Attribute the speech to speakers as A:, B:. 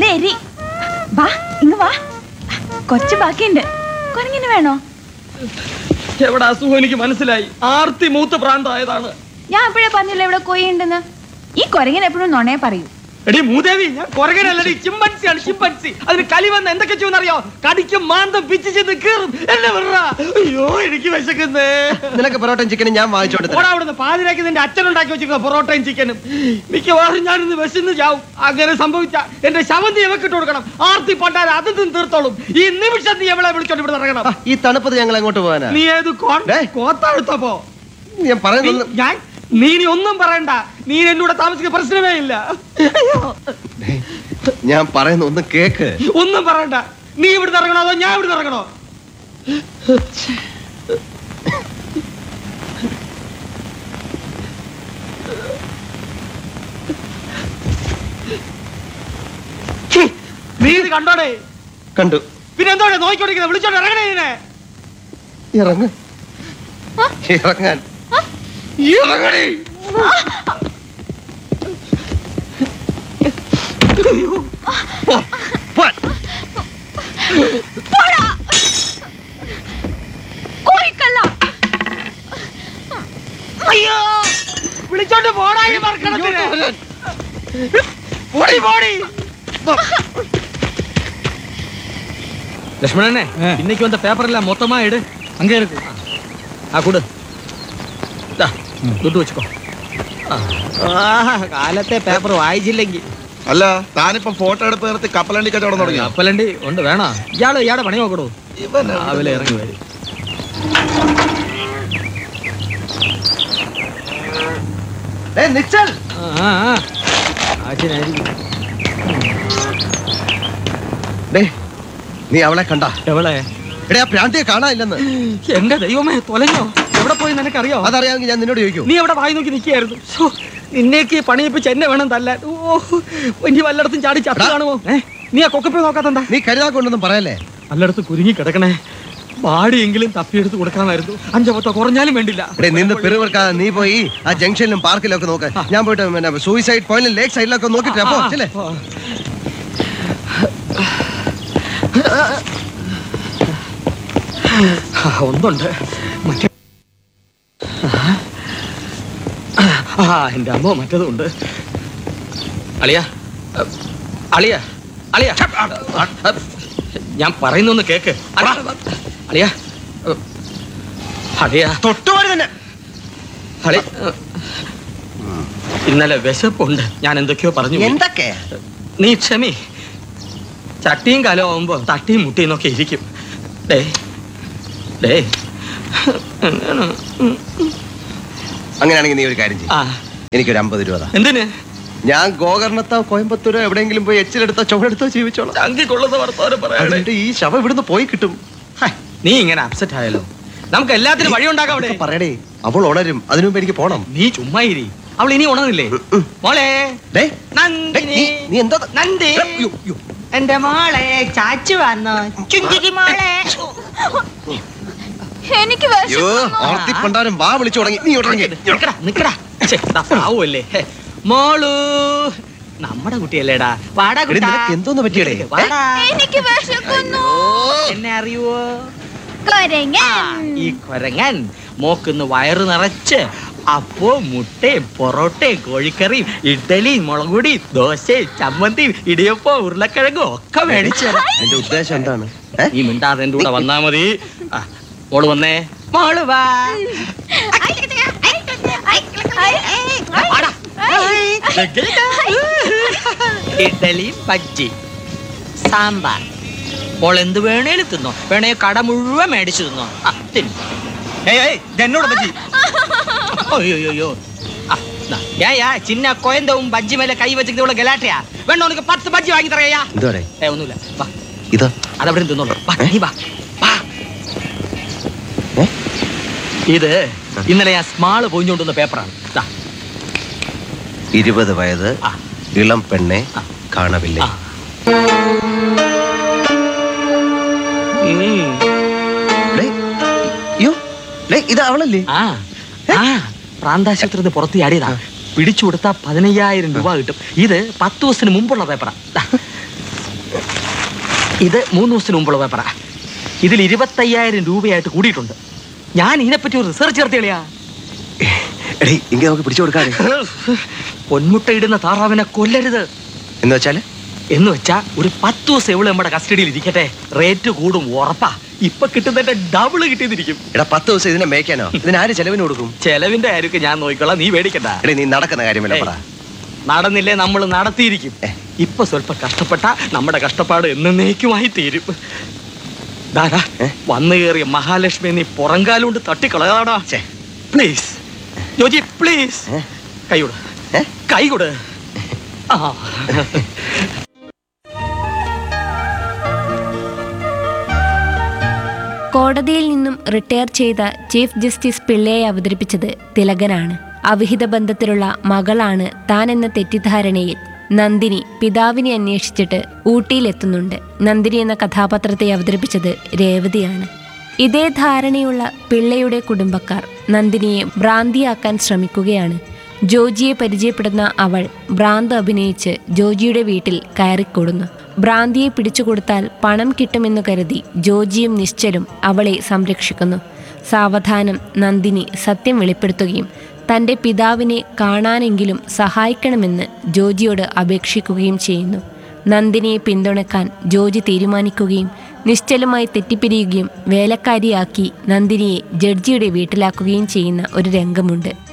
A: എരി വാ ഇങ്ങ് വാ കുറച്ച് ബാക്കിയുണ്ട് കുരങ്ങിന് വേണോ
B: എവിടെ അസുഖം എനിക്ക് മനസ്സിലായി ആർത്തി മൂത്ത് പ്രാന്തായതാണ്
A: ഞാൻ എപ്പോഴേ പറഞ്ഞില്ല ഇവിടെ കൊയ്യ ഉണ്ടെന്ന് ഈ കുരങ്ങിന് എപ്പോഴും നുണയെ പറയൂ
B: എടി മൂദേവി ഞാൻ കൊരകനല്ലടി ചിമ്പൻസിയാണ് ചിമ്പൻസി അതിന് കലി വന്ന് എന്തൊക്കെ ചെയ്യുമെന്നറിയോ കടിക്കും മാന്തം പിച്ച് ചെന്ന് കീറും എന്നെ വിടറാ അയ്യോ എനിക്ക് വിശക്കുന്നേ
C: നിനക്ക് പൊറോട്ടയും ചിക്കനും ഞാൻ വാങ്ങിച്ചോണ്ട് തരാം.
B: ഓടാ അവിടുന്ന് പാതിരാക്കി നിന്റെ അച്ഛൻ ഉണ്ടാക്കി വെച്ചിരിക്കുന്ന പൊറോട്ടയും ചിക്കനും മിക്കവാറും ഞാനിന്ന് വിശന്ന് ചാവും അങ്ങനെ സംഭവിച്ച എന്റെ ശവന്തി എവക്കിട്ട് കൊടുക്കണം ആർത്തി പണ്ടാൽ അത് നിന്ന് തീർത്തോളും ഈ നിമിഷം നീ എവളെ വിളിച്ചോണ്ട് ഇവിടെ ഇറങ്ങണം
C: ആ, ഈ തണുപ്പത് ഞങ്ങൾ എങ്ങോട്ട് പോകാനാ
B: നീ ഏത് കോൺ
C: ഡേ.
B: കോത്താഴ്ത്തപ്പോ
C: ഞാൻ പറയുന്നത്
B: നീ- ഞാൻ നീ ഇനി ഒന്നും പറയണ്ട നീ എന്നൂടെ താമസിക്കുന്ന പ്രശ്നമേ ഇല്ല അയ്യോ.
C: ഞാൻ പറയുന്ന ഒന്ന് കേക്ക്
B: ഒന്നും പറയണ്ട നീ ഇവിടുന്ന് ഇറങ്ങണോ അതോ ഞാൻ ഇവിടുന്ന് ഇറങ്ങണോ ഛി, നീ ഇത് കണ്ടോടെ
C: കണ്ടു
B: പിന്നെ എന്തോടെ നോക്കിക്കൊണ്ടിരിക്കുന്നത് വിളിച്ചോണ്ട് ഇറങ്ങണേ ഇതിനെ
C: ഇറങ്ങ ഇറങ്ങാൻ
B: ഇറങ്ങണേ
A: കോഴിക്കല്ല
B: അയ്യോ വിളിച്ചോണ്ട് പോടാ ഈ മർക്കടത്തിന് പോടി പോടി ലക്ഷ്മണനെ இன்னைக்கு வந்த பேப்பர் எல்லாம் மொத்தமா எடு அங்கே இருக்கு ஆ கொடு ദാ, ദുഡു വെച്ചോ കാലത്തെ പേപ്പർ വായിച്ചില്ലെങ്കിൽ
D: അല്ല താനിപ്പം ഫോട്ടോ എടുത്ത് നിർത്തി കപ്പലണ്ടി കച്ചവടം തുടങ്ങി
B: കപ്പലണ്ടി ഉണ്ട് വേണോ ഇയാള് ഇയാടെ പണി നോക്കണോ രാവിലെ ഇറങ്ങി വരും
C: ഏ നിച്ചൽ
B: ആ ആ, ആ ആശനായിരിക്കും
C: ഡേ നീ അവളെ കണ്ട
B: എവളെ
C: എടേ ആ പ്രാന്തിയെ കാണാനില്ലെന്ന്
B: എന്റെ ദൈവമേ തൊലഞ്ഞോ എവിടെ പോയി നിനക്കറിയോ
C: അതറിയാമെങ്കിൽ ഞാൻ നിന്നോട് ചോദിക്കൂ
B: നീ എവിടെ വായി നോക്കി നിൽക്കുകയായിരുന്നു ശ്ശോ, നിന്നേക്ക് പണിയിപ്പിച്ച് എന്നെ വേണം തല്ലാൻ ഓ ഇനി വല്ലയിടത്തും ചാടി ചത്തു
C: എടാ.
B: കാണുമോ ഏ നീ ആ കൊക്കപ്പേ നോക്കാത്തണ്ട
C: നീ കരുതാക്കൊണ്ടൊന്നും പറയല്ലേ
B: വല്ലയിടത്ത് കുരുങ്ങി കിടക്കണേ ബാടിയെങ്കിലും തപ്പിയെടുത്ത് കൊടുക്കാമായിരുന്നു അഞ്ചോ പത്തോ കുറഞ്ഞാലും വേണ്ടില്ല
C: എടേ നിന്ന് പിറുവിറക്കാതെ നീ പോയി ആ ജംഗ്ഷനിലും പാർക്കിലും ഒക്കെ നോക്ക് ഞാൻ പോയിട്ട് പിന്നെ സൂയിസൈഡ് പോയിന്റിലും ലേക്ക് സൈഡിലൊക്കെ നോക്കിട്ട് അപ്പോ ചിലേ
B: ആ, ഒന്നുണ്ട് മറ്റേ ആ എന്റെ അമ്മ മറ്റതുണ്ട് അളിയ അളിയ അളിയ ഞാൻ പറയുന്നൊന്ന് കേക്ക് അളിയ അളിയ
C: തൊട്ടുപോലെ തന്നെ
B: അളി ഇന്നലെ വിശപ്പുണ്ട് ഞാൻ എന്തൊക്കെയോ പറഞ്ഞു പോയി.
C: എന്തൊക്കെ
B: നീ ക്ഷമി ചട്ടിയും കാലം ആവുമ്പോ തട്ടിയും മുട്ടിയും ഒക്കെ ഇരിക്കും ഡേ ഡേ
C: അങ്ങനെയാണെങ്കിൽ നീ ഒരു കാര്യം ചെയ്യും
B: ആ
C: എനിക്കൊരു അമ്പത് രൂപ താ.
B: എന്തിന്
C: ഞാൻ ഗോകർണത്തോ കോയമ്പത്തൂരോ എവിടെയെങ്കിലും പോയി എച്ചിലെടുത്തോ ചുവടെടുത്തോ ജീവിച്ചോളാം
B: ചങ്കിക്കൊള്ളുന്ന വർത്തമാനം പറയാതെ
C: എന്നിട്ട് ഈ ശവം ഇവിടുന്ന് പോയി കിട്ടും
B: ഹൈ, നീ ഇങ്ങനെ അപ്സെറ്റ് ആയാലോ നമുക്ക് എല്ലാത്തിനും വഴി ഉണ്ടാക്കാം അവിടെ
C: പറയടേ അവൾ ഉണരും അതിനു മുമ്പ് എനിക്ക് പോണം
B: നീ ചുമ്മാ ഇരി അവൾ ഇനി ഉണർന്നില്ലേ മോളെ
C: ഡേ ഡേ,
B: നന്ദിനി
C: നീ- നീ എന്താ
B: നന്ദി
C: എടാ, യ്യോ, യ്യോ.
B: എന്റെ മോളെ ചാച്ചു വന്നോ ചുഞ്ചിരി മോളെ
A: എനിക്ക്
C: അയ്യോ ആർത്തി പണ്ടാരം വാ വിളിച്ചു തുടങ്ങി നീ തുടങ്ങി
B: നിക്കടാ നിക്കടാ ഛെ, ദാ പാവല്ലേ ഹെ, മോളു നമ്മുടെ കുട്ടിയല്ലേടാ വാടാ
C: എടി,
B: കുട്ടാ.
C: നിനക്ക് എന്തോന്ന് പറ്റിയെടേ?
B: വാടാ.
A: എനിക്ക് വിശക്കുന്നു
B: എന്നെ അറിയുവോ
A: കൊരങ്ങൻ
B: ആ, ഈ കൊരങ്ങൻ മോക്കുന്ന് വയറ് നിറച്ച് അപ്പോ മുട്ടയും പൊറോട്ടയും കോഴിക്കറിയും ഇഡ്ഡലിയും മുളകുടി ദോശയും ചമ്മന്തിയും ഇടിയപ്പോ ഉരുളക്കിഴങ്ങും ഒക്കെ മേടിച്ചു തരാം.
C: എന്റെ ഉദ്ദേശം എന്താണ് ഏ?
B: നീ മിണ്ടാതെ എന്റെ കൂടെ വന്നാ മതി ആ, മോള് വന്നേ മോള് വാ ആടാ. ഇഡ്ഡലിയും ബജ്ജി സാമ്പാർ മോൾ എന്ത് വേണേലും തിന്നോ വേണേ കട മുഴുവൻ മേടിച്ചു തിന്നോ ആ, തിന്നു എന്നോട് ബജ്ജി അയ്യോ ഏയാ ചിന്ന കൊയന്തവും ബജ്ജി മേലെ കൈ വെച്ചിട്ട് ഇവിടെ ഗലാട്ടയാ വേണ്ട ഉനക്ക് പത്ത് ബജ്ജി വാങ്ങി തറയാ
C: എന്തുവാടേ
B: ഏ ഒന്നുമില്ല വാ
C: ഇത്
B: അതവിടെ തിന്നോളൂ വാ നീ വാ വാ
C: ഏ?
B: ഇത് ഇന്നലെ ഞാൻ സ്മാള് പൊഞ്ഞുകൊണ്ടുവന്ന പേപ്പറാണ് ദാ,
C: ഇരുപത് വയത്
B: ആ.
C: ഇളം പെണ്ണെ
B: ആ.
C: കാണവില്ലേ
B: ആ. ഉം.
C: ഡേ, അയ്യോ ഡേ, ഇത് അവളല്ലേ
B: ആ ആ പ്രാന്താശുപത്രി പുറത്ത് ചാടിയതാ പിടിച്ചു കൊടുത്താ പതിനയ്യായിരം രൂപ കിട്ടും ഇത് പത്ത് ദിവസത്തിന് മുമ്പുള്ള പേപ്പറാ ദാ. ഇത് മൂന്ന് ദിവസത്തിന് മുമ്പുള്ള പേപ്പറാ ഇതിൽ ഇരുപത്തയ്യായിരം രൂപയായിട്ട് കൂടിയിട്ടുണ്ട് ഞാൻ ഇതിനെപ്പറ്റി ഒരു റിസർച്ച് നടത്തിയളിയാ
C: എടേ ഇങ്ങനെ നമുക്ക് പിടിച്ചു കൊടുക്കാതെ
B: പൊന്മുട്ട ഇടുന്ന താറാവിനെ കൊല്ലരുത്
C: എന്ന് വെച്ചാല്
B: എന്ന് വെച്ചാ ഒരു പത്ത് ദിവസം എവിടെ നമ്മുടെ കസ്റ്റഡിയിൽ ഇരിക്കട്ടെ റേറ്റ് കൂടും ഉറപ്പാ ഇപ്പൊ കിട്ടുന്നതിന്റെ ഡബിള് കിട്ടിയതിരിക്കും
C: എടാ പത്ത് ദിവസം ഇതിനെ മേയ്ക്കാനോ ഇതിന് ആര് ചെലവിന് കൊടുക്കും
B: ചെലവിന്റെ കാര്യമൊക്കെ ഞാൻ നോക്കിക്കോളാം നീ പേടിക്കണ്ട
C: എടേ നീ നടക്കുന്ന കാര്യമല്ല പറ
B: നടന്നില്ലേ നമ്മൾ നടത്തിയിരിക്കും
C: ഏ.
B: ഇപ്പൊ സ്വല്പം കഷ്ടപ്പെട്ട നമ്മുടെ കഷ്ടപ്പാട് എന്നേക്കുമായി തീരും ദാടാ
C: ഏ?
B: വന്നു കയറിയ മഹാലക്ഷ്മി നീ പുറങ്കാലുകൊണ്ട് തട്ടിക്കളയാടാ
C: ഛേ.
B: പ്ലീസ് ജോജി പ്ലീസ്
C: ഏ?
B: കൈകൊട്
C: ഏ?
B: കൈകൊട് ആ
E: കോടതിയിൽ നിന്നും റിട്ടയർ ചെയ്ത ചീഫ് ജസ്റ്റിസ് പിള്ളയെ അവതരിപ്പിച്ചത് തിലകനാണ് അവിഹിത ബന്ധത്തിലുള്ള മകളാണ് താൻ എന്ന തെറ്റിദ്ധാരണയിൽ നന്ദിനി പിതാവിനെ അന്വേഷിച്ചിട്ട് ഊട്ടിയിലെത്തുന്നുണ്ട് നന്ദിനി എന്ന കഥാപാത്രത്തെ അവതരിപ്പിച്ചത് രേവതിയാണ് ഇതേ ധാരണയുള്ള പിള്ളയുടെ കുടുംബക്കാർ നന്ദിനിയെ ഭ്രാന്തിയാക്കാൻ ശ്രമിക്കുകയാണ് ജോജിയെ പരിചയപ്പെടുന്ന അവൾ ഭ്രാന്ത് അഭിനയിച്ച് ജോജിയുടെ വീട്ടിൽ കയറിക്കൊടുന്നു ഭ്രാന്തിയെ പിടിച്ചുകൊടുത്താൽ പണം കിട്ടുമെന്ന് കരുതി ജോജിയും നിശ്ചലും അവളെ സംരക്ഷിക്കുന്നു സാവധാനം നന്ദിനി സത്യം വെളിപ്പെടുത്തുകയും തൻ്റെ പിതാവിനെ കാണാനെങ്കിലും സഹായിക്കണമെന്ന് ജോജിയോട് അപേക്ഷിക്കുകയും ചെയ്യുന്നു നന്ദിനിയെ പിന്തുണക്കാൻ ജോജി തീരുമാനിക്കുകയും നിശ്ചലമായി തെറ്റിപ്പിരിയുകയും വേലക്കാരിയാക്കി നന്ദിനിയെ ജഡ്ജിയുടെ വീട്ടിലാക്കുകയും ചെയ്യുന്ന ഒരു രംഗമുണ്ട്